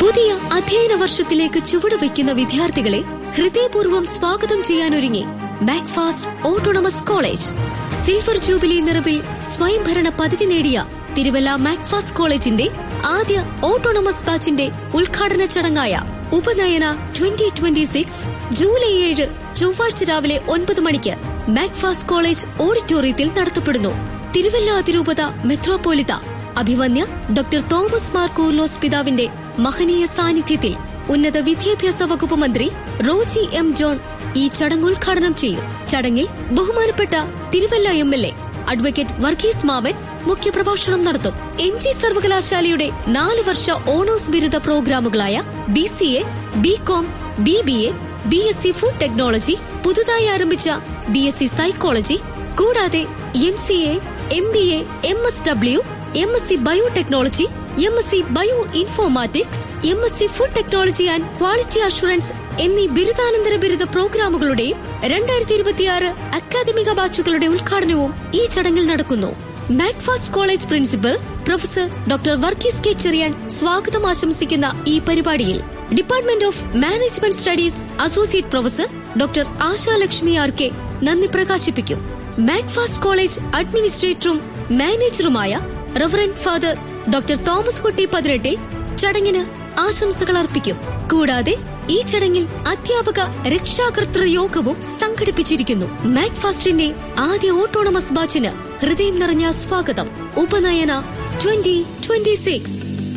പുതിയ അധ്യയന വർഷത്തിലേക്ക് ചുവടുവെക്കുന്ന വിദ്യാർത്ഥികളെ ഹൃദയപൂർവ്വം സ്വാഗതം ചെയ്യാനൊരുങ്ങി Macfast autonomous college silver jubilee നിറവിൽ സ്വയംഭരണ പദവി നേടിയ തിരുവല്ല മാക്ഫാസ്റ്റ് കോളേജിന്റെ ആദ്യ ഓട്ടോണമസ് ബാച്ചിന്റെ ഉദ്ഘാടന ചടങ്ങായ ഉപനയന ട്വന്റി ട്വന്റി സിക്സ് ജൂലൈ ഏഴ് ചൊവ്വാഴ്ച രാവിലെ ഒൻപത് മണിക്ക് മാക്ഫാസ്റ്റ് കോളേജ് ഓഡിറ്റോറിയത്തിൽ നടത്തപ്പെടുന്നു തിരുവല്ല അതിരൂപത മെത്രോപോലിത്ത അഭിവന്യ ഡോക്ടർ തോമസ് മാർ കൂർലോസ് പിതാവിന്റെ മഹനീയ സാന്നിധ്യത്തിൽ ഉന്നത വിദ്യാഭ്യാസ വകുപ്പ് മന്ത്രി റോജി എം ജോൺ ഈ ചടങ്ങ് ഉദ്ഘാടനം ചെയ്യും ചടങ്ങിൽ ബഹുമാനപ്പെട്ട Thiruvalla M L A advocate Varghese Mavan മുഖ്യപ്രഭാഷണം നടത്തും എം ജി സർവകലാശാലയുടെ നാല് വർഷ ഓണേഴ്സ് ബിരുദ പ്രോഗ്രാമുകളായ B C A B com B B A B S C food technology പുതുതായി ആരംഭിച്ച ബി എസ് സി സൈക്കോളജി കൂടാതെ M C A M B A M S W M S C biotechnology M S C bio informatics M S C food technology and quality assurance എന്നീ ബിരുദാനന്തര ബിരുദ പ്രോഗ്രാമുകളുടെയും രണ്ടായിരത്തി ഇരുപത്തിയാറ് അക്കാദമിക ബാച്ചുകളുടെ ഉദ്ഘാടനവും ഈ ചടങ്ങിൽ നടക്കുന്നു Macfast college principal professor doctor Varghese K Cherian സ്വാഗതം ആശംസിക്കുന്ന ഈ പരിപാടിയിൽ department of management studies associate professor doctor Asha Lakshmi R K നന്ദി പ്രകാശിപ്പിക്കും മാക്ഫാസ്റ്റ് കോളേജ് അഡ്മിനിസ്ട്രേറ്ററും മാനേജറുമായ reverend father doctor Thomas Kutty പതിനെട്ടിൽ ചടങ്ങിന് ആശംസകൾ അർപ്പിക്കും കൂടാതെ ഈ ചടങ്ങിൽ അധ്യാപക രക്ഷാകർതൃ യോഗവും സംഘടിപ്പിച്ചിരിക്കുന്നു മാക്ഫാസ്റ്റിന്റെ ആദ്യ ഓട്ടോണമസ് ബാച്ചിന് ഹൃദയം നിറഞ്ഞ സ്വാഗതം ഉപനയന ട്വന്റി ട്വന്റി സിക്സ്